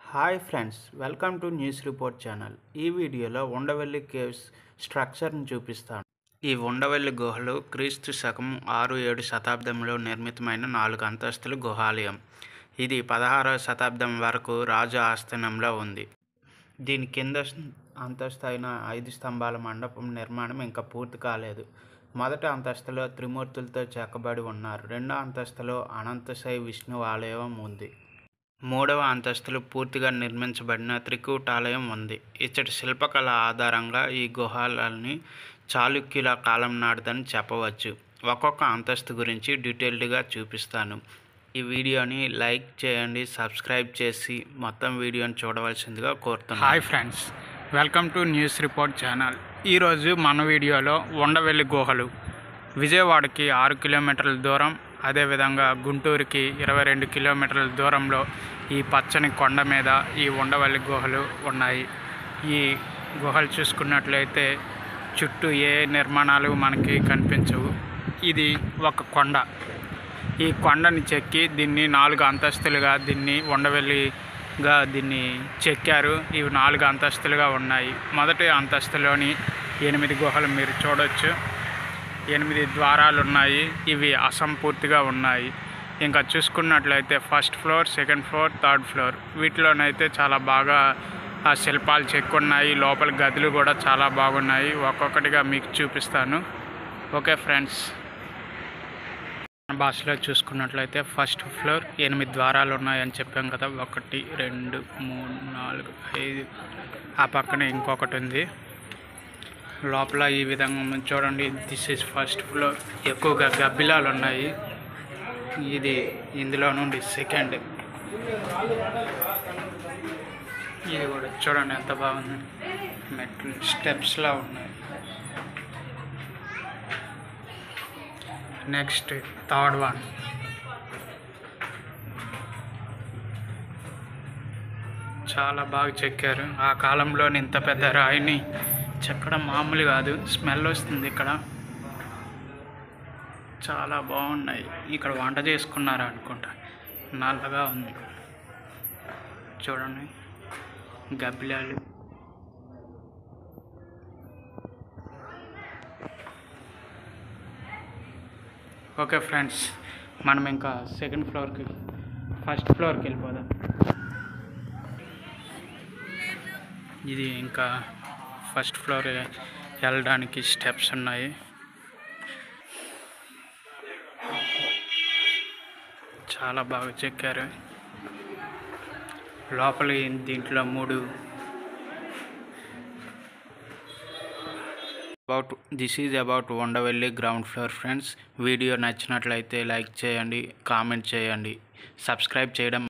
Hi friends welcome to news report channel ఈ వీడియోలో Undavalli caves స్ట్రక్చర్ని చూపిస్తాను ఈ ఉండవెల్లి గుహలు క్రీస్తు శకం ఆరు ఏడు శతాబ్దంలో నిర్మితమైన నాలుగు అంతస్తుల గుహాలయం ఇది పదహారవ శతాబ్దం వరకు రాజు ఆస్థానంలో ఉంది దీని కింద అంతస్తు అయిన ఐదు స్తంభాల మండపం నిర్మాణం ఇంకా పూర్తి కాలేదు మొదటి అంతస్తులో త్రిమూర్తులతో చెక్కబడి ఉన్నారు రెండో అంతస్తులో అనంతశై విష్ణు ఆలయం ఉంది మూడవ అంతస్తులో పూర్తిగా నిర్మించబడిన త్రికూటాలయం ఉంది ఇచ్చటి శిల్పకళ ఆధారంగా ఈ గుహాలని చాళుక్యుల కాలం నాటిదని చెప్పవచ్చు ఒక్కొక్క అంతస్తు గురించి డీటెయిల్డ్గా చూపిస్తాను ఈ వీడియోని లైక్ చేయండి సబ్స్క్రైబ్ చేసి మొత్తం వీడియోని చూడవలసిందిగా కోరుతున్నాను hi friends welcome to news report channel ఈరోజు మన వీడియోలో ఉండవెల్లి గుహలు విజయవాడకి ఆరు కిలోమీటర్ల దూరం అదేవిధంగా గుంటూరుకి ఇరవై రెండు కిలోమీటర్ల దూరంలో ఈ పచ్చని కొండ మీద ఈ ఉండవల్లి గుహలు ఉన్నాయి ఈ గుహలు చూసుకున్నట్లయితే చుట్టూ ఏ నిర్మాణాలు మనకి కనిపించవు ఇది ఒక కొండ ఈ కొండని చెక్కి దీన్ని నాలుగు అంతస్తులుగా దీన్ని ఉండవెల్లిగా దీన్ని చెక్కారు ఇవి నాలుగు అంతస్తులుగా ఉన్నాయి మొదటి అంతస్తులోని ఎనిమిది గుహలు మీరు చూడొచ్చు ఎనిమిది ద్వారాలు ఉన్నాయి ఇవి అసంపూర్తిగా ఉన్నాయి ఇంకా చూసుకున్నట్లయితే first floor second floor third floor వీటిలోనైతే చాలా బాగా ఆ శిల్పాలు చెక్కున్నాయి లోపల గదులు కూడా చాలా బాగున్నాయి ఒక్కొక్కటిగా మీకు చూపిస్తాను ఓకే ఫ్రెండ్స్ మన భాషలో చూసుకున్నట్లయితే ఫస్ట్ ఫ్లోర్ ఎనిమిది ద్వారాలు ఉన్నాయని చెప్పాం కదా ఒకటి రెండు మూడు నాలుగు ఐదు ఆ పక్కన ఇంకొకటి ఉంది లోపల ఈ విధంగా ఉంది. చూడండి దిస్ ఇస్ ఫస్ట్ ఫ్లోర్ ఎక్కువగా గబ్బిలాలు ఉన్నాయి ఇది ఇందులో నుండి సెకండ్ ఇది కూడా చూడండి ఎంత బాగుంది మెట్లు స్టెప్స్లా ఉన్నాయి నెక్స్ట్ థర్డ్ వన్ చాలా బాగా చెక్కారు ఆ కాలంలోని ఇంత పెద్ద రాయిని చెక్కడం మామూలు కాదు స్మెల్ వస్తుంది ఇక్కడ చాలా బాగున్నాయి ఇక్కడ వంట చేసుకున్నారు అనుకుంటా నల్లగా ఉంది చూడండి గబ్బిలాలు ఓకే ఫ్రెండ్స్ మనం ఇంకా సెకండ్ ఫ్లోర్కి ఫస్ట్ ఫ్లోర్కి వెళ్ళిపోదాం ఇది ఇంకా ఫస్ట్ ఫ్లోర్ వెళ్ళడానికి స్టెప్స్ ఉన్నాయి చాలా బాగా చెక్కారు లోపల దీంట్లో మూడు about this is about Undavalli ground floor friends video నచ్చినట్లయితే లైక్ చేయండి కామెంట్ చేయండి సబ్స్క్రైబ్ చేయడం